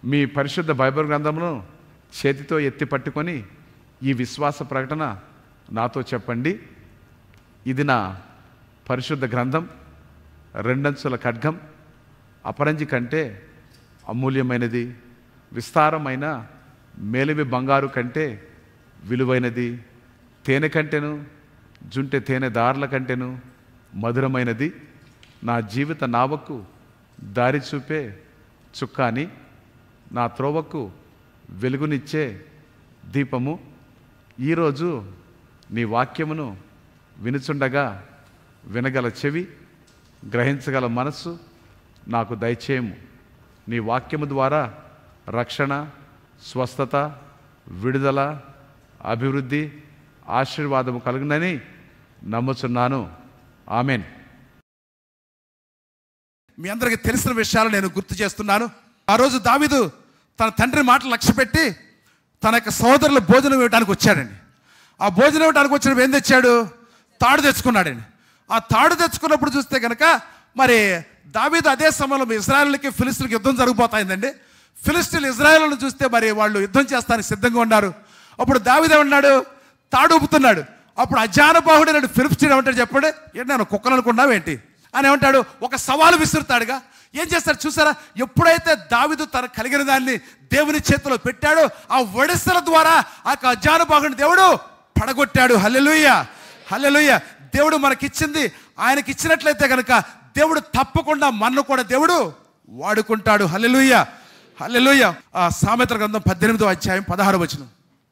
మీ పరిశుద్ధ బైబిల్ గ్రంథమును చేతితో ఎత్తి పట్టుకొని ఈ విశ్వాస ప్రకటన నాతో చెప్పండి ఇది నా పరిశుద్ధ గ్రంథం రెండంచుల ఖడ్గం అపరంజి కంటే అమూల్యమైనది విస్తారమైన మేలిమి బంగారు కంటే విలువైనది తేనె కంటెను జుంటె తేనె దారుల కంటెను మధురమైనది నా జీవిత నావకు దారి చూపే చుక్కాని నా త్రోవకు వెలుగునిచ్చే దీపము ఈరోజు నీ వాక్యమును వినుచుండగా వినగల చెవి గ్రహించగల మనస్సు నాకు దయచేయము నీ వాక్యము ద్వారా రక్షణ స్వస్థత విడుదల అభివృద్ధి ఆశీర్వాదము కలుగునని నమ్ముచున్నాను ఆమెన్ మీ అందరికీ తెలిసిన విషయాలు నేను గుర్తు చేస్తున్నాను ఆ రోజు దావీదు తన తండ్రి మాటలు లక్ష్య పెట్టి తన యొక్క సోదరుల భోజనం ఇవ్వడానికి వచ్చాడండి ఆ భోజనం ఇవ్వడానికి వచ్చినప్పుడు ఏం తెచ్చాడు తాడు తెచ్చుకున్నాడండి ఆ తాడు తెచ్చుకున్నప్పుడు చూస్తే కనుక మరి దావీదు అదే సమయంలో ఇజ్రాయెల్కి ఫిలిస్తీన్కి యుద్ధం జరిగిపోతాయిందండి ఫిలిస్తీన్ ఇజ్రాయెల్ను చూస్తే మరి వాళ్ళు యుద్ధం చేస్తానికి సిద్ధంగా ఉన్నారు అప్పుడు దావీదు ఏమన్నాడు తాడు ఊపుతున్నాడు అప్పుడు అజానబాహుడు నాడు ఫిలిప్స్టీన్ ఏమంటాడు చెప్పండి ఏంటి నేను కుక్కలు అనుకున్నావేంటి అని ఏమంటాడు ఒక సవాలు విసురుతాడుగా ఏం చేస్తాడు చూసారా ఎప్పుడైతే దావిదు తన కలిగిన దాన్ని దేవుని చేతిలో పెట్టాడో ఆ ఒడిసల ద్వారా ఆ యొక్క అజానుబాహుని దేవుడు పడగొట్టాడు హల్లెలూయ హల్లెలూయ దేవుడు మనకిచ్చింది ఆయనకి ఇచ్చినట్లయితే కనుక దేవుడు తప్పకుండా మన్ను కూడా దేవుడు వాడుకుంటాడు హల్లెలూయ హల్లెలూయ ఆ సామెతల గ్రంథం పద్దెనిమిదో అధ్యాయం పదహారు వచనం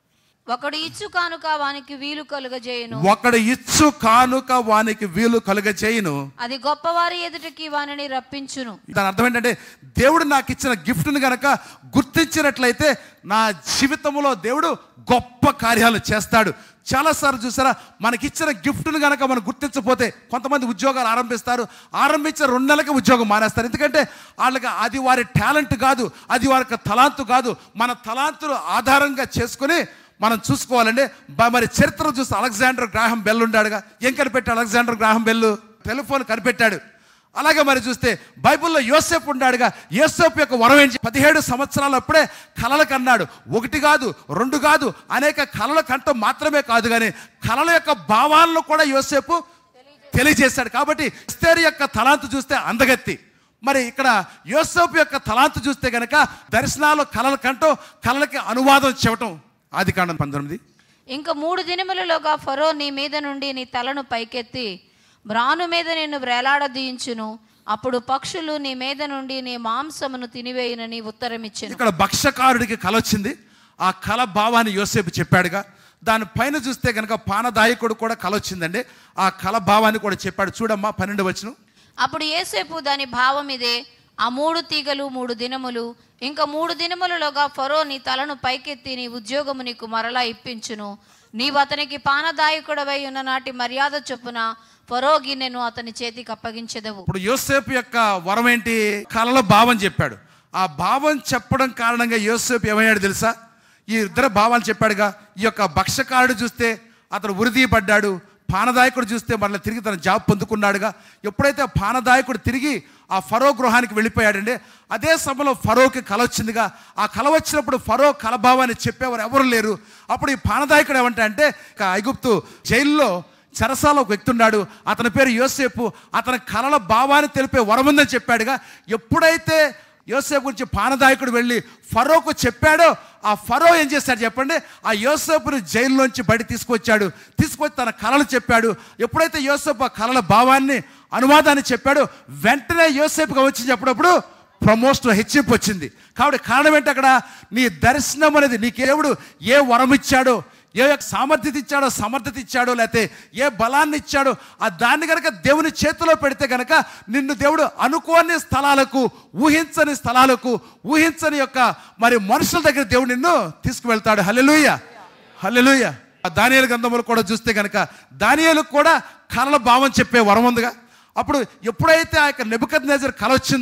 ఒకడు ఇచ్చు కానుక వానికి వీలు కలుగజేయును ఒకడు ఇచ్చు కానుక వానికి వీలు కలుగ చేయను అది గొప్పవారి ఎదుటికి వానిని రప్పించును దాని అర్థం ఏంటంటే దేవుడు నాకు ఇచ్చిన గిఫ్ట్ని గనక గుర్తించినట్లయితే నా జీవితంలో దేవుడు గొప్ప కార్యాలు చేస్తాడు చాలాసార్లు చూసారా మనకిచ్చిన గిఫ్ట్ను గనక మనం గుర్తించకపోతే కొంతమంది ఉద్యోగాలు ఆరంభిస్తారు ఆరంభించిన రెండు నెలలకి ఉద్యోగం మానేస్తారు ఎందుకంటే వాళ్ళకి అది వారి టాలెంట్ కాదు అది వారి యొక్క తలాంతు కాదు మన తలాంతులు ఆధారంగా చేసుకుని మనం చూసుకోవాలండి బ- మరి చరిత్ర చూస్తే అలెగ్జాండర్ గ్రాహం బెల్ ఉండాడుగా ఏం కనిపెట్టాడు అలెగ్జాండర్ గ్రాహం బెల్ టెలిఫోన్ కనిపెట్టాడు అలాగే మరి చూస్తే బైబిల్లో యోసేపు ఉన్నాడుగా యోసేపు యొక్క వరం ఏంటి పదిహేడు సంవత్సరాలు అప్పుడే కలలు కన్నాడు ఒకటి కాదు రెండు కాదు అనేక కళల కంటం మాత్రమే కాదు కానీ కళల యొక్క భావాలను కూడా యోసేపు తెలియజేశాడు కాబట్టి ఇస్తేరి యొక్క తలాంతు చూస్తే అందగత్తి మరి ఇక్కడ యోసేపు యొక్క తలాంతు చూస్తే గనక దర్శనాలు కళల కంటం కళలకి అనువాదం చెప్పటం ఆది కాండం పంతొమ్మిది ఇంక మూడు దినములలోగా ఫరో నీ మీద నుండి నీ తలను పైకెత్తి మ్రాను మీద నిన్ను వ్రేలాడదీయించును అప్పుడు పక్షులు నీ మీద నుండి నీ మాంసమును తినివేయునని ఉత్తరమిచ్చెను ఇక్కడ భక్షకారుడికి కల వచ్చింది ఆ కళ భావాన్ని యోసేపు చెప్పాడుగా దాని పైన చూస్తే కనుక పానదాయకుడు కూడా కల వచ్చిందండి ఆ కళ భావాన్ని కూడా చెప్పాడు చూడమ్మా పన్నెండు వచ్చిన అప్పుడు ఏసేపు దాని భావం ఇదే ఆ మూడు తీగలు మూడు దినములు ఇంకా మూడు దినములలోగా ఫరో నీ తలను పైకెత్తి నీ ఉద్యోగము నీకు మరలా ఇప్పించును నీవు అతనికి పానదాయకుడవై ఉన్న నాటి మర్యాద చొప్పున ఫరో గిన్నెను అతని చేతికి అప్పగించెదవు ఇప్పుడు యోసేపు యొక్క వరం ఏంటి కళల భావం చెప్పాడు ఆ భావం చెప్పడం కారణంగా యోసేపు ఏమయ్యాడు తెలుసా ఈ ఇద్దరు భావాలు చెప్పాడుగా ఈ యొక్క భక్షకారుడు చూస్తే అతను ఉరిదీయబడ్డాడు పానదాయకుడు చూస్తే మళ్ళీ తిరిగి తన జాబ్ పొందుకున్నాడుగా ఎప్పుడైతే ఆ పానదాయకుడు తిరిగి ఆ ఫరో గృహానికి వెళ్ళిపోయాడండి అదే సమయంలో ఫరోకి కల వచ్చిందిగా ఆ కల వచ్చినప్పుడు ఫరో కలభావాన్ని చెప్పేవారు ఎవరు లేరు అప్పుడు ఈ పానదాయకుడు ఏమంటా అంటే ఇక ఐగుప్తు జైల్లో చెరసాల ఒక వ్యక్తి ఉన్నాడు అతని పేరు యోసేపు అతని కలల భావాన్ని తెలిపే వరం ఉందని చెప్పాడుగా ఎప్పుడైతే యోసేపు గురించి పానదాయకుడు వెళ్ళి ఫరోకు చెప్పాడో ఆ ఫరో ఏం చేశాడు చెప్పండి ఆ యోసేపుని జైల్లోంచి బయట తీసుకొచ్చాడు తీసుకొచ్చి తన కళలు చెప్పాడు ఎప్పుడైతే యోసేపు ఆ కళల భావాన్ని అనువాదాన్ని చెప్పాడో వెంటనే యోసేపుగా వచ్చి చెప్పినప్పుడు ప్రమోషన్ హెచ్చింపు వచ్చింది కాబట్టి కారణం ఏంటి అక్కడ నీ దర్శనం అనేది నీకు దేవుడు ఏ వరం ఇచ్చాడో ఏ యొక్క సామర్థ్యత ఇచ్చాడో సమర్థత ఇచ్చాడో లేకపోతే ఏ బలాన్ని ఇచ్చాడో ఆ దాన్ని కనుక దేవుని చేతిలో పెడితే కనుక నిన్ను దేవుడు అనుకోని స్థలాలకు ఊహించని స్థలాలకు ఊహించని యొక్క మరి మనుషుల దగ్గర దేవుడు నిన్ను తీసుకువెళ్తాడు హల్లెలూయ హల్లెలూయ దానియేలు గ్రంథములు కూడా చూస్తే కనుక దానియేలకు కూడా కళల భావం చెప్పే వరం ఉందిగా అప్పుడు ఎప్పుడైతే ఆ యొక్క నెబుకద్ నేజర్ కల వచ్చిందో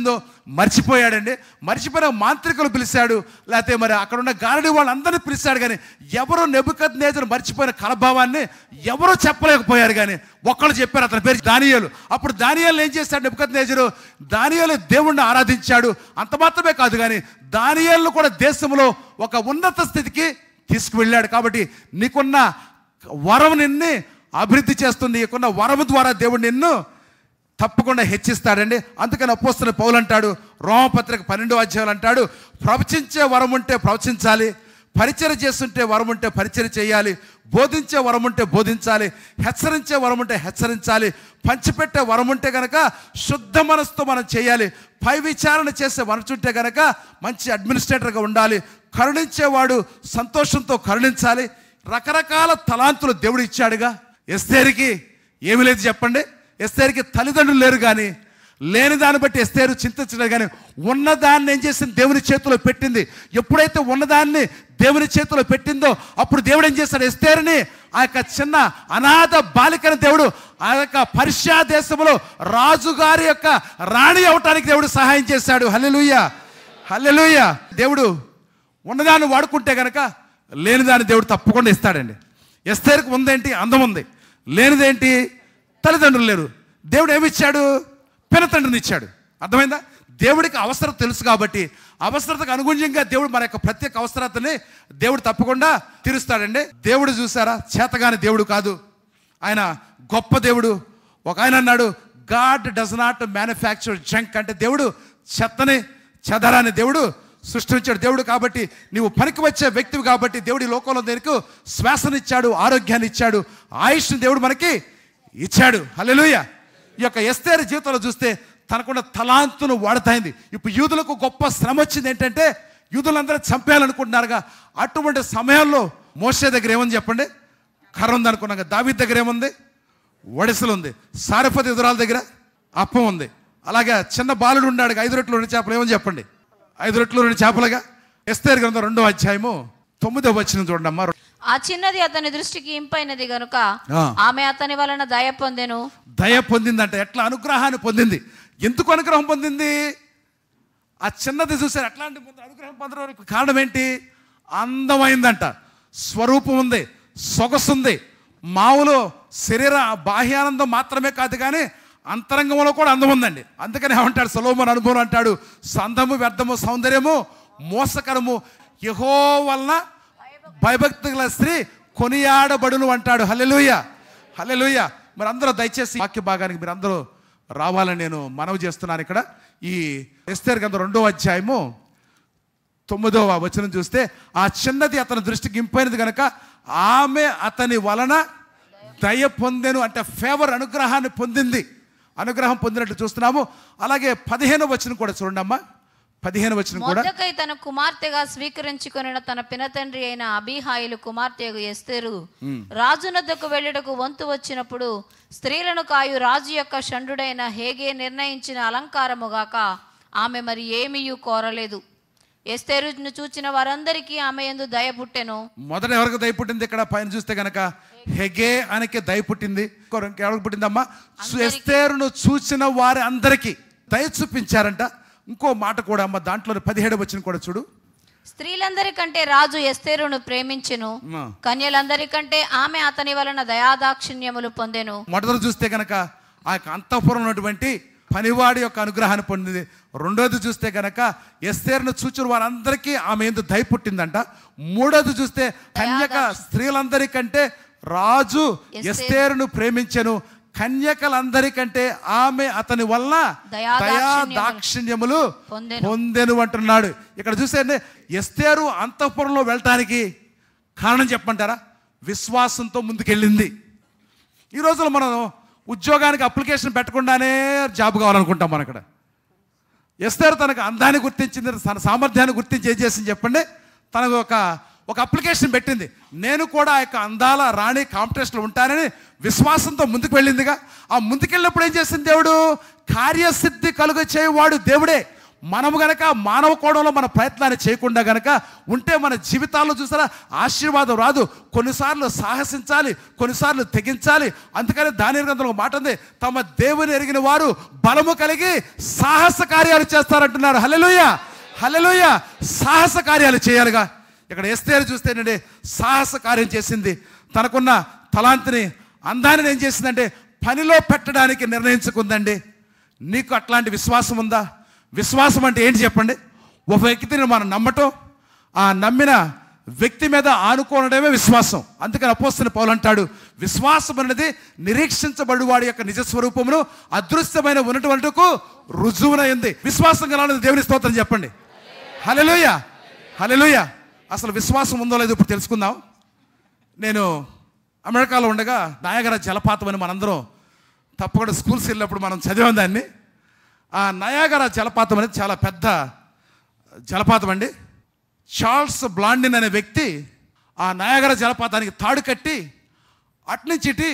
మర్చిపోయాడండి మర్చిపోయిన మాంత్రికులు పిలిచాడు లేకపోతే మరి అక్కడ ఉన్న గారడి వాళ్ళందరినీ పిలిచాడు కానీ ఎవరు నెబుకద్ నేజరు మర్చిపోయిన కలభావాన్ని ఎవరూ చెప్పలేకపోయారు కానీ ఒక్కళ్ళు చెప్పారు అతని పేరు దానియేలు అప్పుడు దానియేలు ఏం చేశాడు నెబుకద్ నేజరు దానియేలు దేవుణ్ణి ఆరాధించాడు అంత మాత్రమే కాదు కానీ దానియేలు కూడా దేశంలో ఒక ఉన్నత స్థితికి తీసుకువెళ్ళాడు కాబట్టి నీకున్న వరం నిన్ను అభివృద్ధి చేస్తుంది నీకున్న వరం ద్వారా దేవుడు నిన్ను తప్పకుండా హెచ్చిస్తాడండి అందుకని అపోస్తున్న పౌలు అంటాడు రోమపత్రిక పన్నెండు అధ్యాయులు అంటాడు ప్రవచించే వరం ఉంటే ప్రవచించాలి పరిచయం చేస్తుంటే వరం ఉంటే పరిచయం చేయాలి బోధించే వరం ఉంటే బోధించాలి హెచ్చరించే వరం ఉంటే హెచ్చరించాలి పంచిపెట్టే వరం ఉంటే కనుక శుద్ధ మనసుతో మనం చేయాలి పై విచారణ చేసే వరచుంటే కనుక మంచి అడ్మినిస్ట్రేటర్గా ఉండాలి కరుణించేవాడు సంతోషంతో కరుణించాలి రకరకాల తలాంతులు దేవుడు ఇచ్చాడుగా ఎస్తేరికి ఏమి లేదు చెప్పండి ఎస్తేరికి తల్లిదండ్రులు లేరు కానీ లేని దాన్ని బట్టి ఎస్తేరు చింతించలేదు కానీ ఉన్నదాన్ని ఏం చేసింది దేవుని చేతిలో పెట్టింది ఎప్పుడైతే ఉన్నదాన్ని దేవుని చేతిలో పెట్టిందో అప్పుడు దేవుడు ఏం చేశాడు ఎస్తేరుని ఆ యొక్క చిన్న అనాథ బాలికని దేవుడు ఆ యొక్క పర్షియా దేశంలో రాజుగారి యొక్క రాణి అవటానికి దేవుడు సహాయం చేశాడు హల్లెలూయా హల్లెలూయా దేవుడు ఉన్నదాన్ని వాడుకుంటే గనక లేనిదాన్ని దేవుడు తప్పకుండా ఇస్తాడండి ఎస్తేరుకు ఉందేంటి అందం ఉంది లేనిదేంటి తల్లిదండ్రులు లేరు దేవుడు ఏమి ఇచ్చాడు పినతండ్రిని ఇచ్చాడు అర్థమైందా దేవుడికి అవసరం తెలుసు కాబట్టి అవసరతకు అనుగుణ్యంగా దేవుడు మన యొక్క ప్రత్యేక అవసరతని దేవుడు తప్పకుండా తీరుస్తాడండి దేవుడు చూసారా చేతగాని దేవుడు కాదు ఆయన గొప్ప దేవుడు ఒక ఆయన అన్నాడు God does not manufacture junk అంటే దేవుడు చెత్తని చెదరాని దేవుడు సృష్టించాడు దేవుడు కాబట్టి నీవు పనికి వచ్చే వ్యక్తివి కాబట్టి దేవుడు ఈ లోకంలో దేనికి శ్వాసనిచ్చాడు ఆరోగ్యాన్ని ఇచ్చాడు ఆయుష్ని దేవుడు మనకి ఇచ్చాడు హల్లెలూయా ఈ యొక్క ఎస్తేరు జీవితంలో చూస్తే తనకున్న తలాంతును వాడతాయింది ఇప్పుడు యూదులకు గొప్ప శ్రమ వచ్చింది ఏంటంటే యూదులందరూ చంపేయాలనుకుంటున్నారుగా అటువంటి సమయంలో మోసే దగ్గర ఏముంది చెప్పండి కర్ర ఉంది అనుకున్నాక దావీద్ దగ్గర ఏముంది ఒడిసలు ఉంది సారపతి ఎదురాల దగ్గర అప్పం ఉంది అలాగే చిన్న బాలుడు ఉన్నాడు ఐదు రొట్లు రెండు చేపలు ఏమని చెప్పండి ఐదు రొట్లు రెండు చేపలుగా ఎస్తేరు గ్రంథం రెండో అధ్యాయము తొమ్మిదో వచ్చిన చూడండి అమ్మా ఆ చిన్నది అతని దృష్టికి ఇంపైనది గనుక ఆ. ఆమె అతని వలన దయ పొందెను దయ పొందిందంట ఎట్లా అనుగ్రహాన్ని పొందింది ఎందుకు అనుగ్రహం పొందింది ఆ చిన్నది చూసారు ఎట్లాంటి పొంది- అనుగ్రహం పొందడానికి కారణం ఏంటి అందమైందంట స్వరూపం ఉంది సొగసు ఉంది మామూలు శరీర బాహ్యానందం మాత్రమే కాదు కానీ అంతరంగంలో కూడా అందం ఉందండి అందుకని ఏమంటాడు సలోమన్ అనుభవం అంటాడు సందము వ్యర్థము సౌందర్యము మోసకరము యహో వలన భయభక్తి గల స్త్రీ కొనియాడబడును అంటాడు హల్లెలూయ హల్లెలూయ మరి అందరూ దయచేసి వాక్య భాగానికి మీరు అందరూ రావాలని నేను మనవి చేస్తున్నాను ఇక్కడ ఈ ఎస్తేర్ గ్రంథం రెండో అధ్యాయము తొమ్మిదవ వచనం చూస్తే ఆ చిన్నది అతని దృష్టికి ఇంపైనది కనుక ఆమె అతని వలన దయ పొందెను అంటే ఫేవర్ అనుగ్రహాన్ని పొందింది అనుగ్రహం పొందినట్టు చూస్తున్నాము అలాగే పదిహేను వచనం కూడా చూడండి అమ్మా పదిహేను వచనం కూడా మొద్దకై తన కుమార్తెగా స్వీకరించుకొనిన తన పినతండ్రి అయిన అబీహాయిలు కుమార్తె ఎస్తేరు రాజునద్దకు వెళ్ళుటకు వంతు వచ్చినప్పుడు స్త్రీలను కాయు రాజు యొక్క షండుడైన హేగే నిర్ణయించిన అలంకారముగాక ఆమె మరి ఏమీయు కోరలేదు ఎస్తేరును చూచిన వారందరికీ ఆమె ఎందు దయ పుట్టెను మొదట ఎవరికి దయ పుట్టింది ఇక్కడ పైన చూస్తే గనక హెగే అనకే దయ పుట్టింది ఇంకొకరు ఎవరికి పుట్టిందమ్మా సు- ఎస్తేరును చూసిన వారి అందరికీ దయ చూపించారంట ఇంకో మాట కూడా అమ్మ దాంట్లో పదిహేడు వచ్చిన కూడా చూడు స్త్రీలందరికంటే రాజు ఎస్తేరును ప్రేమించెను ఆ. కన్యలందరికంటే ఆమె అతని వలన దయాదాక్షిణ్యములు పొందెను మొదట చూస్తే గనక ఆ యొక్క అంతఃపురం ఉన్నటువంటి పనివాడి యొక్క అనుగ్రహాన్ని పొందింది రెండోది చూస్తే గనక ఎస్తేరును చూచిన వారందరికీ ఆమె ఎందు దయ పుట్టిందంట మూడోది చూస్తే కన్యక స్త్రీలందరికంటే రాజు ఎస్తేరు. ఎస్తేరును ప్రేమించెను కన్యకలందరికంటే ఆమె అతని వల్ల దయా దయా దాక్షిణ్యములు దాక్షిణ్యములు పొందెను. పొందెను అంటున్నాడు ఇక్కడ చూస్తే ఎస్తేరు అంతఃపురంలో వెళ్ళటానికి కారణం చెప్పంటారా విశ్వాసంతో ముందుకెళ్ళింది ఈ రోజుల్లో మనం ఉద్యోగానికి అప్లికేషన్ పెట్టకుండానే జాబ్ కావాలనుకుంటాం మనం ఇక్కడ ఎస్తేరు తనకు అందాన్ని గుర్తించింది తన సామర్థ్యాన్ని గుర్తించి ఏం చేసింది చెప్పండి తనకు ఒక ఒక అప్లికేషన్ పెట్టింది నేను కూడా ఆ యొక్క అందాల రాణి కాంపిటీషన్లో ఉంటానని విశ్వాసంతో ముందుకు వెళ్ళిందిగా ఆ ముందుకెళ్ళినప్పుడు ఏం చేసింది దేవుడు కార్యసిద్ధి కలుగ చేయవాడు దేవుడే మనము గనక మానవ కోణంలో మన ప్రయత్నాన్ని చేయకుండా గనక ఉంటే మన జీవితాల్లో చూసారా ఆశీర్వాదం రాదు కొన్నిసార్లు సాహసించాలి కొన్నిసార్లు తెగించాలి అందుకని దాని గ్రంథంలో ఒక మాట ఉంది తమ దేవుని ఎరిగిన వారు బలము కలిగి సాహస కార్యాలు చేస్తారంటున్నారు హల్లెలూయ హల్లెలూయ సాహస కార్యాలు చేయాలిగా ఇక్కడ ఎస్తేరు చూస్తేనండి సాహస కార్యం చేసింది తనకున్న తలాంతిని అందాన్ని ఏం చేసిందంటే పనిలో పెట్టడానికి నిర్ణయించుకుందండి నీకు అట్లాంటి విశ్వాసం ఉందా విశ్వాసం అంటే ఏంటి చెప్పండి ఒక వ్యక్తిని మనం నమ్మటం ఆ నమ్మిన వ్యక్తి మీద ఆనుకోవడమే విశ్వాసం అందుకని అపోస్తున్న పౌలు అంటాడు విశ్వాసం అనేది నిరీక్షించబడి వాడి యొక్క నిజ స్వరూపమును అదృశ్యమైన ఉన్నటువంటికు రుజువునైంది విశ్వాసం కలాలని దేవుని స్తోత్రం చెప్పండి హలెలుయ హలెలుయ అసలు విశ్వాసం ఉందో లేదో ఇప్పుడు తెలుసుకుందాం నేను అమెరికాలో ఉండగా నాయగర జలపాతం అని మనందరం తప్పకుండా స్కూల్స్ వెళ్ళినప్పుడు మనం చదివాం దాన్ని ఆ నయాగర జలపాతం అనేది చాలా పెద్ద జలపాతం అండి చార్ల్స్ బ్లాండిన్ అనే వ్యక్తి ఆ నయాగర జలపాతానికి తాడు కట్టి అట్నుంచి ఇటు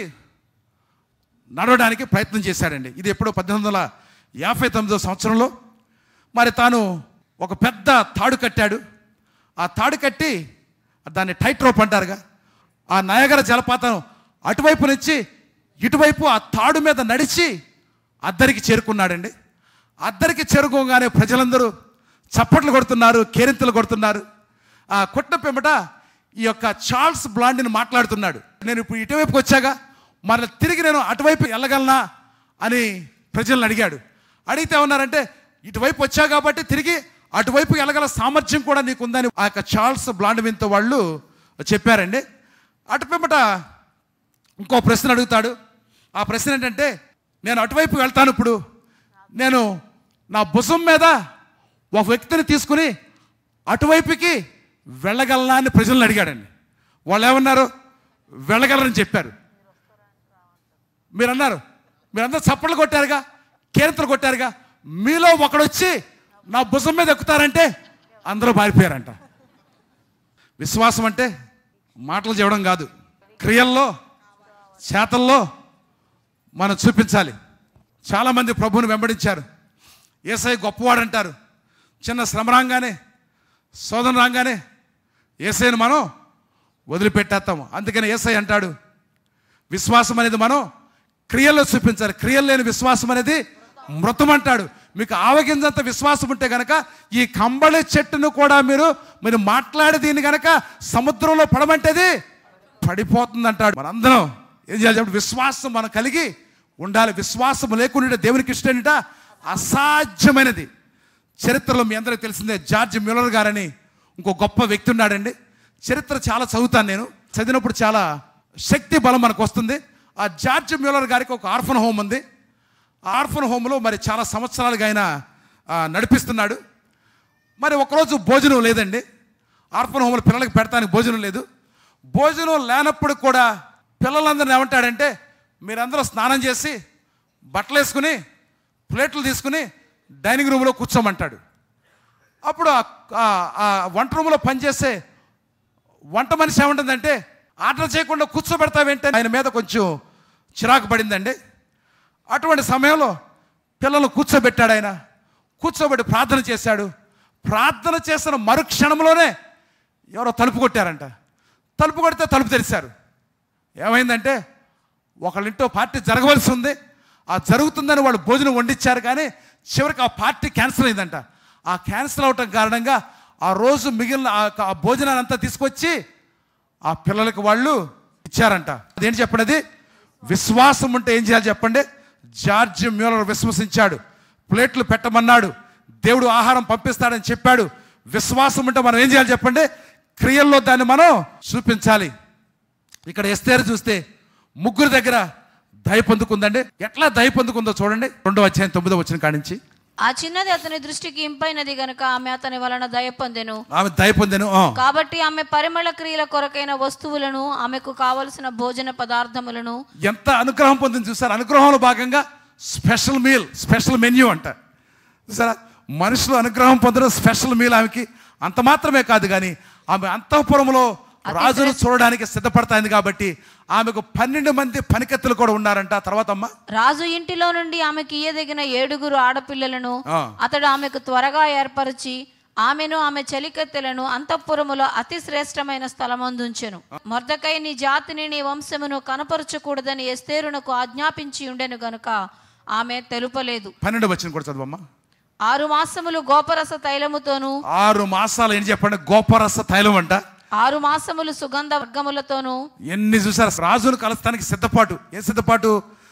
నడవడానికి ప్రయత్నం చేశాడండి ఇది ఎప్పుడో పద్దెనిమిది వందల యాభై తొమ్మిదో సంవత్సరంలో మరి తాను ఒక పెద్ద తాడు కట్టాడు ఆ తాడు కట్టి దాన్ని టైట్ రోప్ అంటారుగా ఆ నయగర జలపాతం అటువైపు నుంచి ఇటువైపు ఆ తాడు మీద నడిచి అద్దరికి చేరుకున్నాడండి అద్దరికి చేరుకోగానే ప్రజలందరూ చప్పట్లు కొడుతున్నారు కేరింతలు కొడుతున్నారు ఆ కొట్ట పిమ్మట ఈ యొక్క చార్ల్స్ బ్లాండిని మాట్లాడుతున్నాడు నేను ఇప్పుడు ఇటువైపుకి వచ్చాగా మరల తిరిగి నేను అటువైపు వెళ్ళగలనా అని ప్రజలను అడిగాడు అడిగితే ఉన్నారంటే ఇటువైపు వచ్చా కాబట్టి తిరిగి అటువైపు వెళ్ళగల సామర్థ్యం కూడా నీకు ఉందని ఆ యొక్క చార్ల్స్ బ్లాండ్విన్తో వాళ్ళు చెప్పారండి అటు పిమ్మట ఇంకో ప్రశ్న అడుగుతాడు ఆ ప్రశ్న ఏంటంటే నేను అటువైపు వెళ్తాను ఇప్పుడు నేను నా భుజం మీద ఒక వ్యక్తిని తీసుకుని అటువైపుకి వెళ్ళగలనా అని ప్రజలను అడిగాడండి వాళ్ళు ఏమన్నారు వెళ్ళగలరని చెప్పారు మీరు అన్నారు మీరందరూ చప్పట్లు కొట్టారుగా కేరింతలు కొట్టారుగా మీలో ఒకడొచ్చి నా భుజం మీద ఎక్కుతారంటే అందరూ పారిపోయారంట విశ్వాసం అంటే మాటలు చెప్పడం కాదు క్రియల్లో చేతల్లో మనం చూపించాలి చాలామంది ప్రభువుని వెంబడించారు ఏసై గొప్పవాడు అంటారు చిన్న శ్రమ రాగానే శోధన రాగానే ఏసైని మనం వదిలిపెట్టేస్తాము అందుకని ఏసై అంటాడు విశ్వాసం అనేది మనం క్రియల్లో చూపించాలి క్రియలు లేని విశ్వాసం అనేది మృతం అంటాడు మీకు ఆవగింజంత విశ్వాసం ఉంటే గనక ఈ కంబళి చెట్టును కూడా మీరు మీరు మాట్లాడే దీన్ని గనక సముద్రంలో పడమంటేది పడిపోతుంది అంటాడు మనందరం ఏం చేయాలి చెప్పండి విశ్వాసం మనం కలిగి ఉండాలి విశ్వాసం లేకుండా దేవునికి ఇష్టమేట అసాధ్యమైనది చరిత్రలో మీ అందరికీ తెలిసిందే జార్జ్ మ్యూలర్ గారని ఇంకో గొప్ప వ్యక్తి ఉన్నాడండి చరిత్ర చాలా చదువుతాను నేను చదివినప్పుడు చాలా శక్తి బలం మనకు వస్తుంది ఆ జార్జ్ మ్యూలర్ గారికి ఒక ఆర్ఫన్ హోమ్ ఉంది ఆ ఆర్ఫన్ హోమ్లో మరి చాలా సంవత్సరాలుగా ఆయన ఆ, నడిపిస్తున్నాడు మరి ఒకరోజు భోజనం లేదండి ఆర్ఫన్ హోమ్లో పిల్లలకి పెడతానికి భోజనం లేదు భోజనం లేనప్పుడు కూడా పిల్లలందరిని ఏమంటాడంటే మీరందరూ స్నానం చేసి బట్టలు వేసుకుని ప్లేట్లు తీసుకుని డైనింగ్ రూమ్లో కూర్చోమంటాడు అప్పుడు ఆ- ఆ- ఆ వంట రూమ్లో పనిచేసే వంట మనిషి ఏముంటుందంటే ఆర్డర్ చేయకుండా కూర్చోబెడతావేంటే ఆయన మీద కొంచెం చిరాకు పడిందండి అటువంటి సమయంలో పిల్లలు కూర్చోబెట్టాడు ఆయన కూర్చోబెట్టి ప్రార్థన చేశాడు ప్రార్థన చేసిన మరుక్షణంలోనే ఎవరో తలుపు కొట్టారంట తలుపు కొడితే తలుపు తెరిచారు ఏమైందంటే ఒకళ్ళింటో పార్టీ జరగవలసి ఉంది ఆ జరుగుతుందని వాళ్ళు భోజనం వండించారు కానీ చివరికి ఆ పార్టీ క్యాన్సిల్ అయిందంట ఆ క్యాన్సిల్ అవటం కారణంగా ఆ రోజు మిగిలిన ఆ- ఆ భోజనాన్ని అంతా తీసుకొచ్చి ఆ పిల్లలకు వాళ్ళు ఇచ్చారంట అదేంటి చెప్పండి అది విశ్వాసం ఉంటే ఏం చేయాలి చెప్పండి జార్జ్ మ్యూలర్ విశ్వసించాడు ప్లేట్లు పెట్టమన్నాడు దేవుడు ఆహారం పంపిస్తాడని చెప్పాడు విశ్వాసం ఉంటే మనం ఏం చేయాలి చెప్పండి క్రియల్లో దాన్ని మనం చూపించాలి ఇక్కడ ఎస్తేరు చూస్తే ముగ్గురు దగ్గర దయ పొందుకుందండి ఎట్లా దయ పొందుకుందో చూడండి రెండో అధ్యాయం తొమ్మిదో వచ్చిన కాడించి ఆ చిన్నది అతని దృష్టికి ఇంపైనది గనుక ఆమె అతని వలన దయ పొందెను ఆమె దయ పొందాను ఆ. కాబట్టి ఆమె పరిమళ క్రియల కొరకైన వస్తువులను ఆమెకు కావలసిన భోజన పదార్థములను ఎంత అనుగ్రహం పొందింది చూసారు అనుగ్రహంలో భాగంగా స్పెషల్ మీల్ స్పెషల్ మెన్యూ అంట చూసారా మనుషులు అనుగ్రహం పొందడం స్పెషల్ మీల్ ఆమెకి అంత మాత్రమే కాదు కానీ ఆమె అంతఃపురంలో అతి రాజును చూడడానికి సిద్ధపడతాయింది కాబట్టి ఆమెకు పన్నెండు మంది పనికెత్తులు కూడా ఉన్నారంట తర్వాత అమ్మ రాజు ఇంటిలో నుండి ఆమెకి ఇయ్యదగిన ఏడుగురు ఆడపిల్లలను ఆ. అతడు ఆమెకు త్వరగా ఏర్పరిచి ఆమెను ఆమె చెలికత్తెలను అంతఃపురములో అతి శ్రేష్టమైన స్థలమందుంచెను మొర్దకై నీ జాతిని నీ వంశమును కనపరచకూడదని ఎస్తేరునకు ఆజ్ఞాపించి ఉండెను గనుక ఆమె తెలుపలేదు పన్నెండు వచ్చిన కూడా చదవమ్మా ఆరు మాసములు గోపరస తైలముతోనూ ఆరు మాసాలు ఏంటి చెప్పండి గోపరస తైలం అంట ఆరు మాసములు సుగంధ వర్గములతోనూ ఎన్ని చూసారు రాజును కలుస్తానికి సిద్ధపాటు ఏ సిద్ధపాటు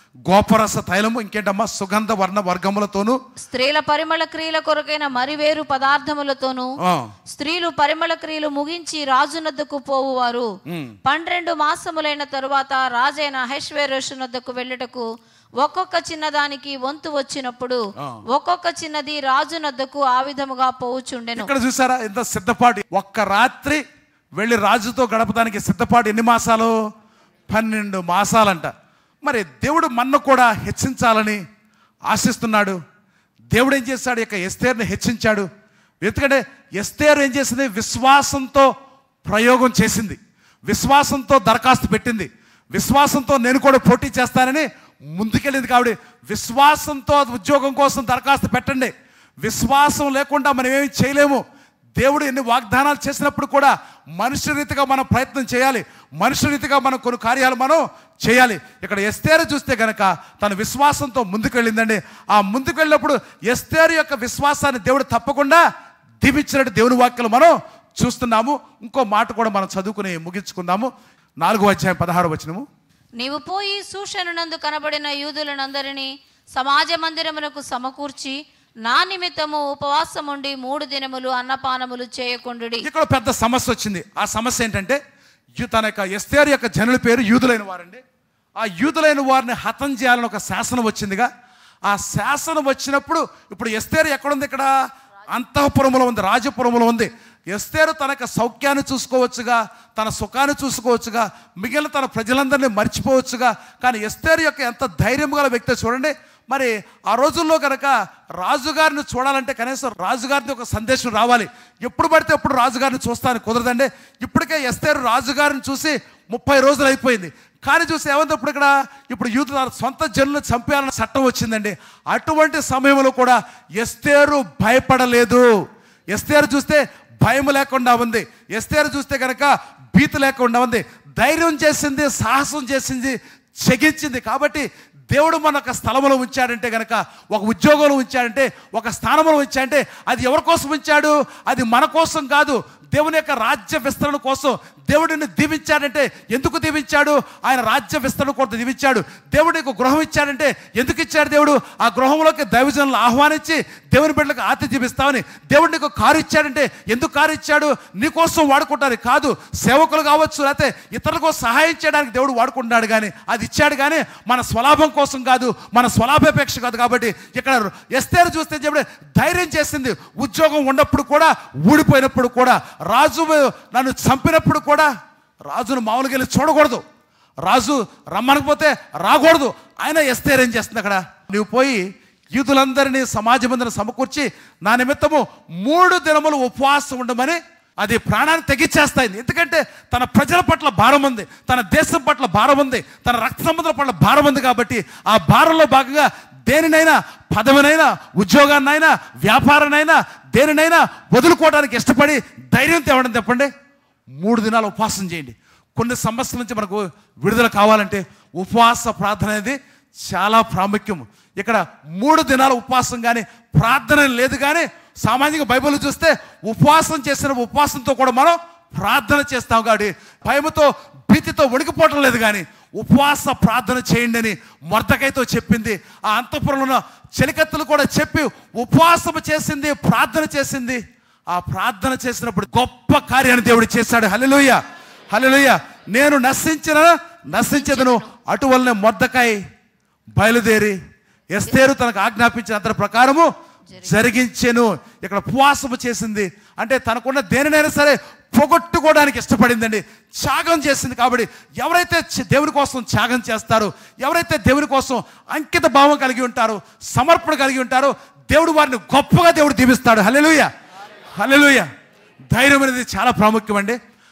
గోపరస తైలము ఇంకేంటమ్మా సుగంధ వర్ణ వర్గములతోను స్త్రీల పరిమళ క్రియల కొరకైన మరివేరు పదార్థములతోనూ ఆ, స్త్రీలు పరిమళ క్రియలు ముగించి రాజునద్దకు పోవువారు పన్నెండు మాసములైన తరువాత రాజైన అహేశ్వరేషునద్దకు వెళ్ళుటకు ఒక్కొక్క చిన్నదానికి వంతు వచ్చినప్పుడు ఒక్కొక్క చిన్నది రాజునద్దకు ఆ విధముగా పోవుచుండెను ఇక్కడ చూసారా ఎంత సిద్ధపాటు ఒక్క రాత్రి వెళ్ళి రాజుతో గడపడానికి సిద్ధపాటు ఎన్ని మాసాలు పన్నెండు మాసాలంట మరి దేవుడు మన్ను కూడా హెచ్చించాలని ఆశిస్తున్నాడు దేవుడు ఏం చేశాడు ఇక ఎస్తేర్ని హెచ్చించాడు ఎందుకంటే ఎస్తేరు ఏం చేసింది విశ్వాసంతో ప్రయోగం చేసింది విశ్వాసంతో దరఖాస్తు పెట్టింది విశ్వాసంతో నేను కూడా పోటీ చేస్తానని ముందుకెళ్ళింది కాబట్టి విశ్వాసంతో అది ఉద్యోగం కోసం దరఖాస్తు పెట్టండి విశ్వాసం లేకుండా మనం ఏమి చేయలేము దేవుడు ఎన్ని వాగ్దానాలు చేసినప్పుడు కూడా మనుష్య రీతిగా మనం ప్రయత్నం చేయాలి మనుష్య రీతిగా మనం కొన్ని కార్యాలు మనం చేయాలి ఇక్కడ ఎస్తేరు చూస్తే గనక తన విశ్వాసంతో ముందుకు వెళ్ళిందండి ఆ ముందుకు వెళ్ళినప్పుడు ఎస్తేరు యొక్క విశ్వాసాన్ని దేవుడు తప్పకుండా దీవించినట్టు దేవుని వాక్యలు మనం చూస్తున్నాము ఇంకో మాట కూడా మనం చదువుకుని ముగించుకుందాము నాలుగో అధ్యాయం పదహారు వచనము నీవు పోయి సూషనునందు కనబడిన యూదులనందరినీ సమాజ మందిరమునకు సమకూర్చి నా నిమిత్తము ఉపవాసముండి మూడు దినములు అన్నపానములు చేయకుండుడి ఇక్కడ పెద్ద సమస్య వచ్చింది ఆ సమస్య ఏంటంటే యు- తన యొక్క ఎస్తేరు యొక్క జనుల పేరు యూదులైన వారండి ఆ యూదులైన వారిని హతం చేయాలని ఒక శాసనం వచ్చిందిగా ఆ శాసనం వచ్చినప్పుడు ఇప్పుడు ఎస్తేరు ఎక్కడుంది ఇక్కడ అంతఃపురములో ఉంది రాజపురములో ఉంది ఎస్తేరు తన యొక్క సౌఖ్యాన్ని చూసుకోవచ్చుగా తన సుఖాన్ని చూసుకోవచ్చుగా మిగిలిన తన ప్రజలందరినీ మర్చిపోవచ్చుగా కానీ ఎస్తేరు యొక్క ఎంత ధైర్యం గల వ్యక్తి చూడండి మరి ఆ రోజుల్లో కనుక రాజుగారిని చూడాలంటే కనీసం రాజుగారిని ఒక సందేశం రావాలి ఎప్పుడు పడితే ఎప్పుడు రాజుగారిని చూస్తాను కుదరదండి ఇప్పటికే ఎస్తేరు రాజుగారిని చూసి ముప్పై రోజులు అయిపోయింది కానీ చూసి ఏమంటే ఇప్పుడు ఇక్కడ ఇప్పుడు యూత్ తన సొంత జనులను చంపేయాలన్న చట్టం వచ్చిందండి అటువంటి సమయంలో కూడా ఎస్తేరు భయపడలేదు ఎస్తేరు చూస్తే భయం లేకుండా ఉంది ఎస్తేరు చూస్తే కనుక భీతి లేకుండా ఉంది ధైర్యం చేసింది సాహసం చేసింది చెగించింది కాబట్టి దేవుడు మన ఒక స్థలంలో ఉంచాడంటే గనక ఒక ఉద్యోగంలో ఉంచాడంటే ఒక స్థానంలో ఉంచాడంటే అది ఎవరి కోసం ఉంచాడు అది మన కోసం కాదు దేవుని యొక్క రాజ్య విస్తరణ కోసం దేవుడిని దీవించాడంటే ఎందుకు దీవించాడు ఆయన రాజ్య విస్తరణ కోసం దీవించాడు దేవుడు నీకు గృహం ఇచ్చాడంటే ఎందుకు ఇచ్చాడు దేవుడు ఆ గృహంలోకి దైవజనులు ఆహ్వానించి దేవుని బిడ్డలకు ఆతిథ్యం ఇస్తామని దేవుడు నీకు కారు ఇచ్చాడంటే ఎందుకు కారు ఇచ్చాడు నీ కోసం వాడుకుంటానికి కాదు సేవకులు కావచ్చు లేకపోతే ఇతరులకు సహాయం చేయడానికి దేవుడు వాడుకుంటున్నాడు కానీ అది ఇచ్చాడు కానీ మన స్వలాభం కోసం కాదు మన స్వలాభాపేక్ష కాదు కాబట్టి ఇక్కడ ఎస్తేరు చూస్తే చెప్పి ధైర్యం చేసింది ఉద్యోగం ఉన్నప్పుడు కూడా ఊడిపోయినప్పుడు కూడా రాజు నన్ను చంపినప్పుడు కూడా రాజును మామూలుగా వెళ్ళి చూడకూడదు రాజు రమ్మనకపోతే రాకూడదు ఆయన ఎస్తేరు ఏం చేస్తుంది అక్కడ నువ్వు పోయి యూదులందరినీ సమాజమందరిని సమకూర్చి నా నిమిత్తము మూడు దినములు ఉపవాసం ఉండమని అది ప్రాణాన్ని తెగించేస్తాయింది ఎందుకంటే తన ప్రజల పట్ల భారం ఉంది తన దేశం పట్ల భారం ఉంది తన రక్త సంబంధాల పట్ల భారం ఉంది కాబట్టి ఆ భారంలో భాగంగా దేనినైనా పదవినైనా ఉద్యోగాన్నైనా వ్యాపారాన్నైనా దేనినైనా వదులుకోవడానికి ఇష్టపడి ధైర్యం తేవడం చెప్పండి మూడు దినాలు ఉపవాసం చేయండి కొన్ని సమస్యల నుంచి మనకు విడుదల కావాలంటే ఉపవాస ప్రార్థన అనేది చాలా ప్రాముఖ్యం ఇక్కడ మూడు దినాల ఉపవాసం కానీ ప్రార్థన లేదు కానీ సామాజిక బైబిల్ చూస్తే ఉపవాసం చేసిన ఉపవాసంతో కూడా మనం ప్రార్థన చేస్తాం కాబట్టి భయముతో భీతితో వణికిపోవటం లేదు కానీ ఉపవాస ప్రార్థన చేయండి అని మొర్దకైతో చెప్పింది ఆ అంతఃపురంలో ఉన్న చెలికత్తలు కూడా చెప్పి ఉపవాసం చేసింది ప్రార్థన చేసింది ఆ ప్రార్థన చేసినప్పుడు గొప్ప కార్యాన్ని దేవుడు చేశాడు హల్లెలూయ హల్లెలూయ నేను నశించిన నశించదను అటువలనే మొద్దకాయ బయలుదేరి ఎస్తేరు తనకు ఆజ్ఞాపించిన అతని ప్రకారము జరిగించెను ఇక్కడ ఉపవాసము చేసింది అంటే తనకున్న దేనినైనా సరే పొగొట్టుకోవడానికి ఇష్టపడిందండి త్యాగం చేసింది కాబట్టి ఎవరైతే చ- దేవుని కోసం త్యాగం చేస్తారో ఎవరైతే దేవుని కోసం అంకిత భావం కలిగి ఉంటారో సమర్పణ కలిగి ఉంటారో దేవుడు వారిని గొప్పగా దేవుడు దీవిస్తాడు హల్లెలూయ హల్లెలూయ ధైర్యం అనేది చాలా ప్రాముఖ్యం అండి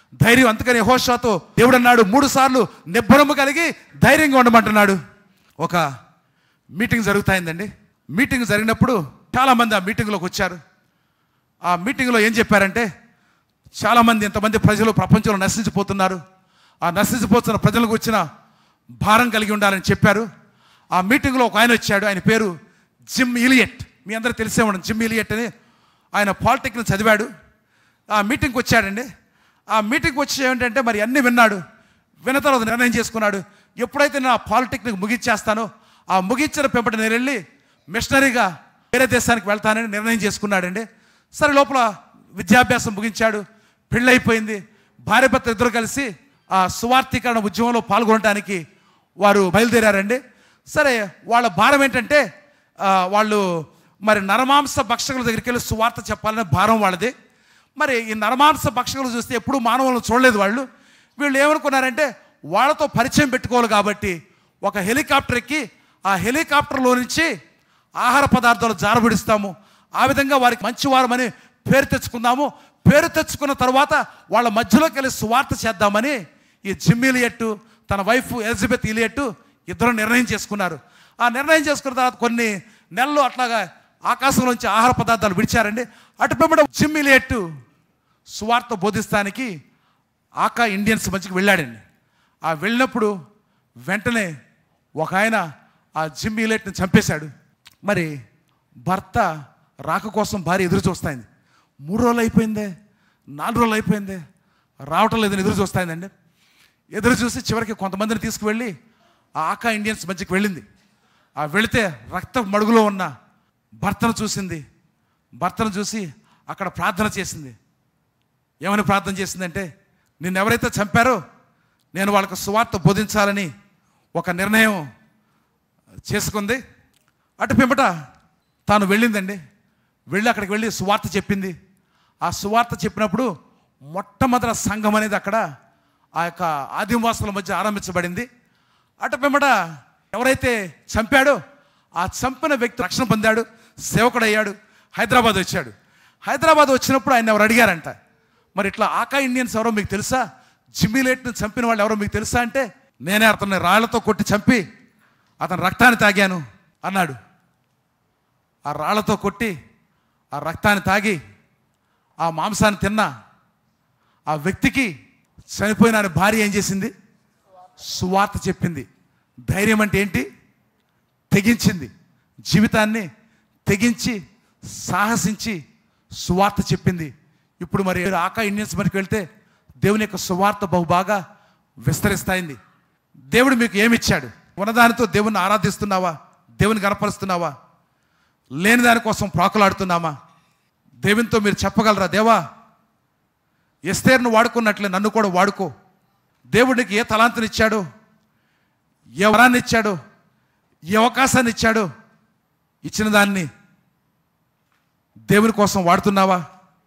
ధైర్యం అందుకని యెహోషువతో దేవుడు అన్నాడు మూడు సార్లు నిబ్బరము కలిగి ధైర్యంగా ఉండమంటున్నాడు ఒక మీటింగ్ జరుగుతాయిందండి మీటింగ్ జరిగినప్పుడు చాలామంది ఆ మీటింగ్లోకి వచ్చారు ఆ మీటింగ్లో ఏం చెప్పారంటే చాలామంది ఇంతమంది ప్రజలు ప్రపంచంలో నశించిపోతున్నారు ఆ నశించిపోతున్న ప్రజలకు వచ్చిన భారం కలిగి ఉండాలని చెప్పారు ఆ మీటింగ్లో ఒక ఆయన వచ్చాడు ఆయన పేరు జిమ్ ఇలియట్ మీ అందరూ తెలిసే ఉండదు జిమ్ ఇలియట్ అని ఆయన పాలిటెక్నిక్ చదివాడు ఆ మీటింగ్కి వచ్చాడండి ఆ మీటింగ్కి వచ్చి ఏంటంటే మరి అన్నీ విన్నాడు విన్న తర్వాత నిర్ణయం చేసుకున్నాడు ఎప్పుడైతే నేను ఆ పాలిటెక్నిక్ ముగించేస్తానో ఆ ముగించిన పెంపట నేను వెళ్ళి మిషనరీగా వేరే దేశానికి వెళ్తానని నిర్ణయం చేసుకున్నాడండి సరే లోపల విద్యాభ్యాసం ముగించాడు పెళ్ళైపోయింది భార్య భర్త ఇద్దరు కలిసి ఆ సువార్థీకరణ ఉద్యమంలో పాల్గొనడానికి వారు బయలుదేరారండి సరే వాళ్ళ భారం ఏంటంటే ఆ, వాళ్ళు మరి నరమాంస భక్షకుల దగ్గరికి వెళ్ళి సువార్త చెప్పాలనే భారం వాళ్ళది మరి ఈ నరమాంస భక్షకులు చూస్తే ఎప్పుడు మానవులను చూడలేదు వాళ్ళు వీళ్ళు ఏమనుకున్నారంటే వాళ్ళతో పరిచయం పెట్టుకోవాలి కాబట్టి ఒక హెలికాప్టర్ ఎక్కి ఆ హెలికాప్టర్లో నుంచి ఆహార పదార్థాలు జారబిడిస్తాము ఆ విధంగా వారికి మంచివారమని పేరు తెచ్చుకుందాము పేరు తెచ్చుకున్న తర్వాత వాళ్ళ మధ్యలోకి వెళ్ళి సువార్త చేద్దామని ఈ జిమ్ ఇలియట్టు తన వైఫ్ ఎలిజబెత్ ఇలియట్టు ఇద్దరు నిర్ణయం చేసుకున్నారు ఆ నిర్ణయం చేసుకున్న తర్వాత కొన్ని నెలలు అట్లాగా ఆకాశంలోంచి ఆహార పదార్థాలు విడిచారండి అటు పిమ్మట జిమ్ ఇలియట్టు సువార్త బోధిస్తానికి ఆకా ఇండియన్స్ మధ్యకి వెళ్ళాడండి ఆ వెళ్ళినప్పుడు వెంటనే ఒక ఆయన ఆ జిమ్ ఇలేట్ని చంపేశాడు మరి భర్త రాక కోసం భార్య ఎదురు చూస్తాయింది మూడు రోజులు అయిపోయిందే నాలుగు రోజులు అయిపోయిందే రావటం లేదని ఎదురు చూస్తాయిందండి ఎదురు చూసి చివరికి కొంతమందిని తీసుకువెళ్ళి ఆ ఆకా ఇండియన్స్ మధ్యకి వెళ్ళింది ఆ వెళితే రక్త మడుగులో ఉన్న భర్తను చూసింది భర్తను చూసి అక్కడ ప్రార్థన చేసింది ఏమని ప్రార్థన చేసిందంటే నిన్ను ఎవరైతే చంపారో నేను వాళ్ళకు సువార్త బోధించాలని ఒక నిర్ణయం చేసుకుంది అటు పిమ్మట తాను వెళ్ళిందండి వెళ్ళి అక్కడికి వెళ్ళి సువార్త చెప్పింది ఆ సువార్త చెప్పినప్పుడు మొట్టమొదటి సంఘం అనేది అక్కడ ఆ యొక్క ఆదివాసుల మధ్య ఆరంభించబడింది అటు పిమ్మట ఎవరైతే చంపాడో ఆ చంపిన వ్యక్తి రక్షణ పొందాడు సేవకుడయ్యాడు హైదరాబాద్ వచ్చాడు హైదరాబాద్ వచ్చినప్పుడు ఆయన ఎవరు అడిగారంట మరి ఇట్లా ఆకా ఇండియన్స్ ఎవరో మీకు తెలుసా జిమ్మిలేట్ని చంపిన వాళ్ళు ఎవరో మీకు తెలుసా అంటే నేనే అతన్ని రాళ్లతో కొట్టి చంపి అతని రక్తాన్ని తాగాను అన్నాడు ఆ రాళ్లతో కొట్టి ఆ రక్తాన్ని తాగి ఆ మాంసాన్ని తిన్నా ఆ వ్యక్తికి చనిపోయిన ఆయన భార్య ఏం చేసింది సువార్త చెప్పింది ధైర్యం అంటే ఏంటి తెగించింది జీవితాన్ని తెగించి సాహసించి సువార్త చెప్పింది ఇప్పుడు మరి ఆకా ఇండియన్స్ మరికి వెళ్తే దేవుని యొక్క సువార్త బహుబాగా విస్తరిస్తాయింది దేవుడు మీకు ఏమిచ్చాడు ఉన్నదానితో దేవుని ఆరాధిస్తున్నావా దేవుని గనపరుస్తున్నావా లేని దానికోసం ప్రాకులాడుతున్నామా దేవునితో మీరు చెప్పగలరా దేవా ఎస్తేర్ను వాడుకున్నట్లే నన్ను కూడా వాడుకో దేవుడికి ఏ తలాంతిని ఇచ్చాడో ఏ వరాన్ని ఇచ్చాడో ఏ అవకాశాన్ని ఇచ్చాడో ఇచ్చిన దాన్ని దేవుని కోసం వాడుతున్నావా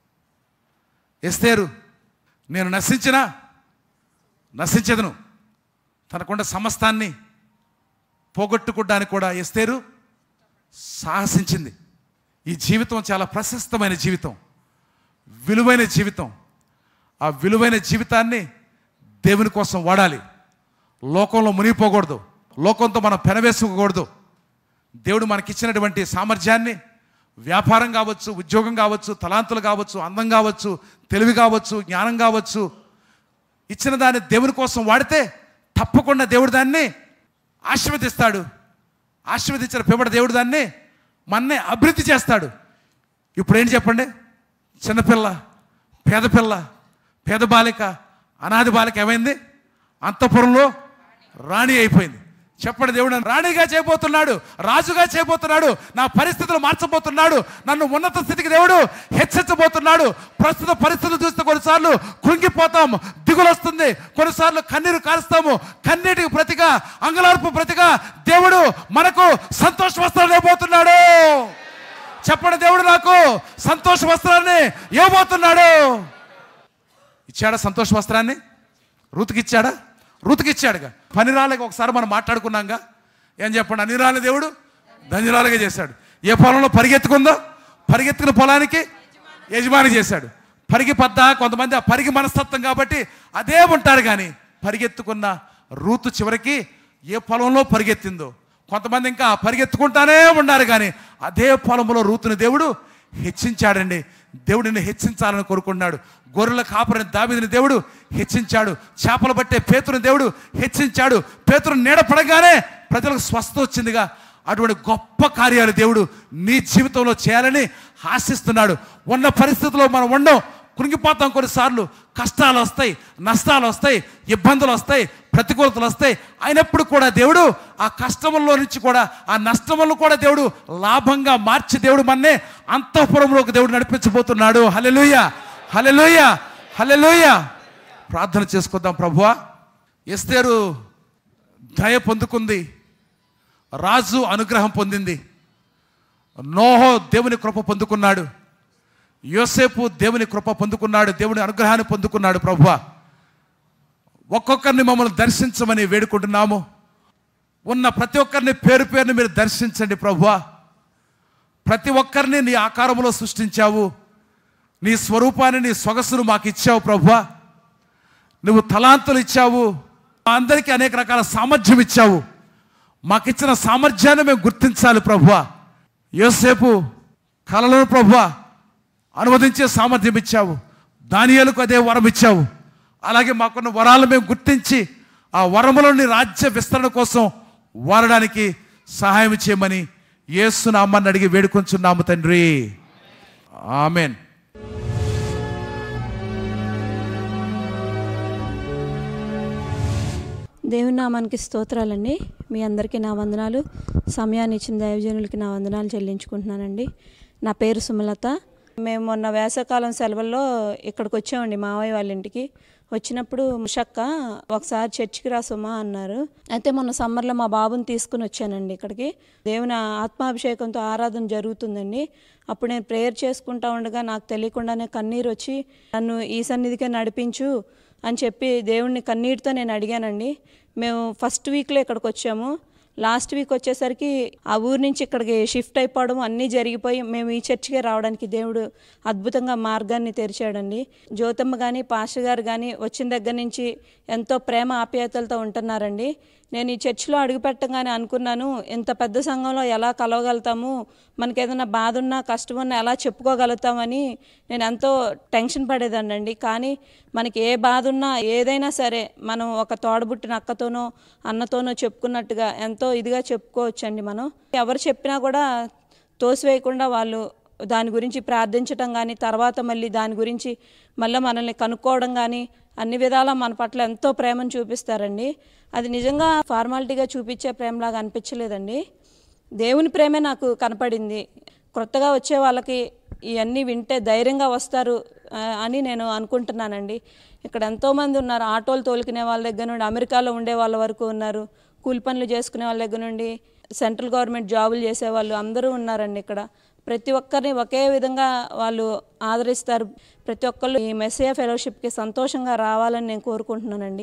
ఎస్తేరు నేను నశించినా నశించదును తనకున్న సమస్తాన్ని పోగొట్టుకోవడానికి కూడా ఎస్తేరు సాహసించింది ఈ జీవితం చాలా ప్రశస్తమైన జీవితం విలువైన జీవితం ఆ విలువైన జీవితాన్ని దేవుని కోసం వాడాలి లోకంలో మునిగిపోకూడదు లోకంతో మనం పెనవేసుకోకూడదు దేవుడు మనకిచ్చినటువంటి సామర్థ్యాన్ని వ్యాపారం కావచ్చు ఉద్యోగం కావచ్చు తలాంతులు కావచ్చు అందం కావచ్చు తెలివి కావచ్చు జ్ఞానం కావచ్చు ఇచ్చిన దాన్ని దేవుని కోసం వాడితే తప్పకుండా దేవుడు దాన్ని ఆశీర్వదిస్తాడు ఆశీర్వదించిన పిమ్మట దేవుడు దాన్ని మన్నే అభివృద్ధి చేస్తాడు ఇప్పుడు ఏంటి చెప్పండి చిన్నపిల్ల పేద పిల్ల పేద బాలిక అనాథి బాలిక ఏమైంది అంతఃపురంలో రాణి అయిపోయింది చెప్పండి దేవుడు నన్ను రాణిగా చేయబోతున్నాడు రాజుగా చేయబోతున్నాడు నా పరిస్థితులు మార్చబోతున్నాడు నన్ను ఉన్నత స్థితికి దేవుడు హెచ్చరించబోతున్నాడు ప్రస్తుత పరిస్థితులు చూస్తే కొన్నిసార్లు కృంగిపోతాం దిగులు వస్తుంది కొన్నిసార్లు కన్నీరు కారుస్తాము కన్నీటికి ప్రతిగా అంగలార్పు ప్రతిగా దేవుడు మనకు సంతోష వస్త్రాలు ఇవ్వబోతున్నాడు చెప్పండి దేవుడు నాకు సంతోష వస్త్రాన్ని ఇవ్వబోతున్నాడు ఇచ్చాడా సంతోష వస్త్రాన్ని రుతుకి ఇచ్చాడా రుతుకి ఇచ్చాడుగా పని రాలేక ఒకసారి మనం మాట్లాడుకున్నాంగా ఏం చెప్పండి అన్ని రాని దేవుడు ధన్యురాలుగా చేశాడు ఏ పొలంలో పరిగెత్తుకుందో పరిగెత్తుకున్న పొలానికి యజమాని చేశాడు పరిగి పద్దా కొంతమంది ఆ పరిగి మనస్తత్వం కాబట్టి అదే ఉంటారు కానీ పరిగెత్తుకున్న రూతు చివరికి ఏ పొలంలో పరిగెత్తిందో కొంతమంది ఇంకా పరిగెత్తుకుంటానే ఉన్నారు కానీ అదే పొలంలో రూతుని దేవుడు హెచ్చించాడండి దేవుడిని హెచ్చించాలని కోరుకున్నాడు గొర్రెల కాపరిని దావిదిని దేవుడు హెచ్చించాడు చేపలు పట్టే పేతుని దేవుడు హెచ్చించాడు పేతురు నీడ పడగానే ప్రజలకు స్వస్థ వచ్చిందిగా అటువంటి గొప్ప కార్యాలు దేవుడు నీ జీవితంలో చేయాలని ఆశిస్తున్నాడు ఉన్న పరిస్థితిలో మనం ఉండం కృంగిపోతాం కొన్నిసార్లు కష్టాలు వస్తాయి నష్టాలు వస్తాయి ఇబ్బందులు వస్తాయి ప్రతికూలతలు వస్తాయి అయినప్పుడు కూడా దేవుడు ఆ కష్టముల్లో నుంచి కూడా ఆ నష్టములను కూడా దేవుడు లాభంగా మార్చి దేవుడు మన్నే అంతఃపురంలోకి దేవుడు నడిపించబోతున్నాడు హలెలుయ హలెలుయ హలెలుయ ప్రార్థన చేసుకుందాం ప్రభువా ఎస్తేరు దయ పొందుకుంది రాజు అనుగ్రహం పొందింది నోహో దేవుని కృప పొందుకున్నాడు యోసేపు దేవుని కృప పొందుకున్నాడు దేవుని అనుగ్రహాన్ని పొందుకున్నాడు ప్రభువా ఒక్కొక్కరిని మమ్మల్ని దర్శించమని వేడుకుంటున్నాము ఉన్న ప్రతి ఒక్కరిని పేరు పేరుని మీరు దర్శించండి ప్రభువా ప్రతి ఒక్కరిని నీ ఆకారంలో సృష్టించావు నీ స్వరూపాన్ని నీ సొగసును మాకు ఇచ్చావు ప్రభువా నువ్వు తలాంతులు ఇచ్చావు మా అందరికీ అనేక రకాల సామర్థ్యం ఇచ్చావు మాకిచ్చిన సామర్థ్యాన్ని మేము గుర్తించాలి ప్రభువా యోసేపు కలలను ప్రభువా అనువదించే సామర్థ్యం ఇచ్చావు దానియాలకు అదే వరం ఇచ్చావు అలాగే మాకున్న వరాలు మేము గుర్తించి ఆ వరములోని రాజ్య విస్తరణ కోసం వాడడానికి సహాయం చేయమని యేసునామాన్ని అడిగి వేడుకొంచున్నాము తండ్రి ఆమెన్ దేవుని నామానికి స్తోత్రాలండి మీ అందరికీ నా వందనాలు సమయాన్ని ఇచ్చిన దైవజనులకి నా వందనాలు చెల్లించుకుంటున్నానండి నా పేరు సుమలత మేము మొన్న వేసవకాలం సెలవుల్లో ఇక్కడికి వచ్చామండి మావయ్య వాళ్ళ ఇంటికి వచ్చినప్పుడు ముషక్క ఒకసారి చర్చికి రా సుమా అన్నారు అయితే మొన్న సమ్మర్లో మా బాబుని తీసుకుని వచ్చానండి ఇక్కడికి దేవుని ఆత్మాభిషేకంతో ఆరాధన జరుగుతుందండి అప్పుడు నేను ప్రేయర్ చేసుకుంటా ఉండగా నాకు తెలియకుండానే కన్నీరు వచ్చి నన్ను ఈ సన్నిధికే నడిపించు అని చెప్పి దేవుణ్ణి కన్నీటితో నేను అడిగానండి మేము ఫస్ట్ వీక్లో ఇక్కడికి వచ్చాము లాస్ట్ వీక్ వచ్చేసరికి ఆ ఊరు నుంచి ఇక్కడికి షిఫ్ట్ అయిపోవడం అన్నీ జరిగిపోయి మేము ఈ చర్చికే రావడానికి దేవుడు అద్భుతంగా మార్గాన్ని తెరిచాడండి జ్యోతమ్మ కానీ పాస్టర్ గారు కానీ వచ్చిన దగ్గర నుంచి ఎంతో ప్రేమ ఆప్యాయతలతో ఉంటున్నారండి నేను ఈ చర్చిలో అడుగుపెట్టగానే అనుకున్నాను ఇంత పెద్ద సంఘంలో ఎలా కలవగలుగుతాము మనకి ఏదైనా బాధ ఉన్నా కష్టం ఉన్నా ఎలా చెప్పుకోగలుగుతామని నేను ఎంతో టెన్షన్ పడేదానండి కానీ మనకి ఏ బాధ ఉన్నా ఏదైనా సరే మనం ఒక తోడబుట్టిన అక్కతోనో అన్నతోనో చెప్పుకున్నట్టుగా ఎంతో ఇదిగా చెప్పుకోవచ్చండి మనం ఎవరు చెప్పినా కూడా తోసివేయకుండా వాళ్ళు దాని గురించి ప్రార్థించటం కానీ తర్వాత మళ్ళీ దాని గురించి మళ్ళీ మనల్ని కనుక్కోవడం కానీ అన్ని విధాలా మన పట్ల ఎంతో ప్రేమను చూపిస్తారండి అది నిజంగా ఫార్మాలిటీగా చూపించే ప్రేమలాగా అనిపించలేదండి దేవుని ప్రేమే నాకు కనపడింది కొత్తగా వచ్చే వాళ్ళకి ఇవన్నీ వింటే ధైర్యంగా వస్తారు ఆ, అని నేను అనుకుంటున్నానండి ఇక్కడ ఎంతోమంది ఉన్నారు ఆటోలు తోలుకునే వాళ్ళ దగ్గర నుండి అమెరికాలో ఉండే వాళ్ళ వరకు ఉన్నారు కూలి పనులు చేసుకునే వాళ్ళ దగ్గర నుండి సెంట్రల్ గవర్నమెంట్ జాబులు చేసేవాళ్ళు అందరూ ఉన్నారండి ఇక్కడ ప్రతి ఒక్కరిని ఒకే విధంగా వాళ్ళు ఆదరిస్తారు ప్రతి ఒక్కళ్ళు ఈ మెస్సియా ఫెలోషిప్కి సంతోషంగా రావాలని నేను కోరుకుంటున్నానండి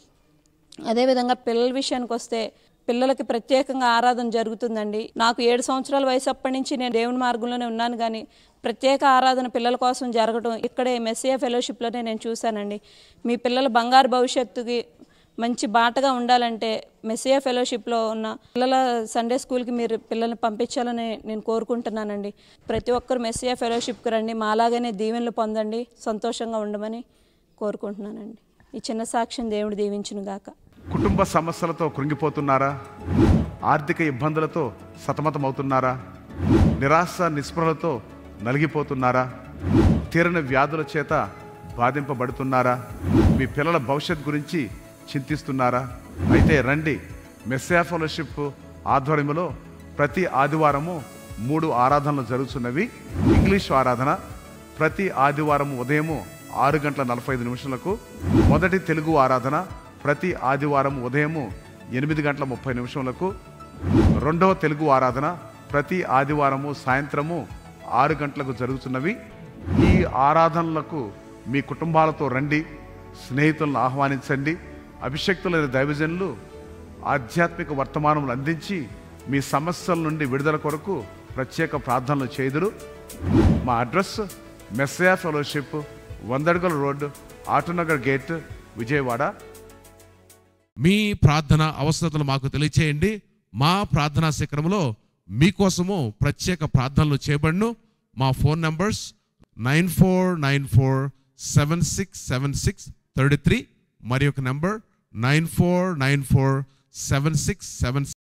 అదేవిధంగా పిల్లల విషయానికి వస్తే పిల్లలకి ప్రత్యేకంగా ఆరాధన జరుగుతుందండి నాకు ఏడు సంవత్సరాల వయసు అప్పటి నుంచి నేను దేవుని మార్గంలోనే ఉన్నాను కానీ ప్రత్యేక ఆరాధన పిల్లల కోసం జరగడం ఇక్కడే మెస్సియా ఫెలోషిప్లోనే నేను చూశానండి మీ పిల్లల బంగారు భవిష్యత్తుకి మంచి బాటగా ఉండాలంటే మెస్సియా ఫెలోషిప్లో ఉన్న పిల్లల సండే స్కూల్కి మీరు పిల్లల్ని పంపించాలని నేను కోరుకుంటున్నానండి ప్రతి ఒక్కరు మెస్సియా ఫెలోషిప్కి రండి మాలాగానే దీవెనలు పొందండి సంతోషంగా ఉండమని కోరుకుంటున్నానండి ఈ చిన్న సాక్ష్యం దేవుడు దీవించును గాక కుటుంబ సమస్యలతో కృంగిపోతున్నారా ఆర్థిక ఇబ్బందులతో సతమతమవుతున్నారా నిరాశ నిస్పృహలతో నలిగిపోతున్నారా తీరని వ్యాధుల చేత బాధింపబడుతున్నారా మీ పిల్లల భవిష్యత్ గురించి చింతిస్తున్నారా అయితే రండి మెస్సా ఫెలోషిప్ ఆధ్వర్యంలో ప్రతి ఆదివారము మూడు ఆరాధనలు జరుగుతున్నవి ఇంగ్లీష్ ఆరాధన ప్రతి ఆదివారం ఉదయము ఆరు గంటల నలభై ఐదు నిమిషాలకు మొదటి తెలుగు ఆరాధన ప్రతి ఆదివారం ఉదయము ఎనిమిది గంటల ముప్పై నిమిషములకు రెండవ తెలుగు ఆరాధన ప్రతి ఆదివారము సాయంత్రము ఆరు గంటలకు జరుగుతున్నవి ఈ ఆరాధనలకు మీ కుటుంబాలతో రండి స్నేహితులను ఆహ్వానించండి అభిషక్తులైన దైవజనులు ఆధ్యాత్మిక వర్తమానములు అందించి మీ సమస్యల నుండి విడుదల కొరకు ప్రత్యేక ప్రార్థనలు చేదురు మా అడ్రస్ మెస్సయా ఫెలోషిప్ వందడుగుల రోడ్డు ఆటోనగర్ గేట్ విజయవాడ మీ ప్రార్థన అవసరతలు మాకు తెలియచేయండి మా ప్రార్థనా శిఖరంలో మీకోసము ప్రత్యేక ప్రార్థనలు చేయబడును మా phone numbers nine four nine four seven six seven six thirty three మరి ఒక number nine four nine four seven six seven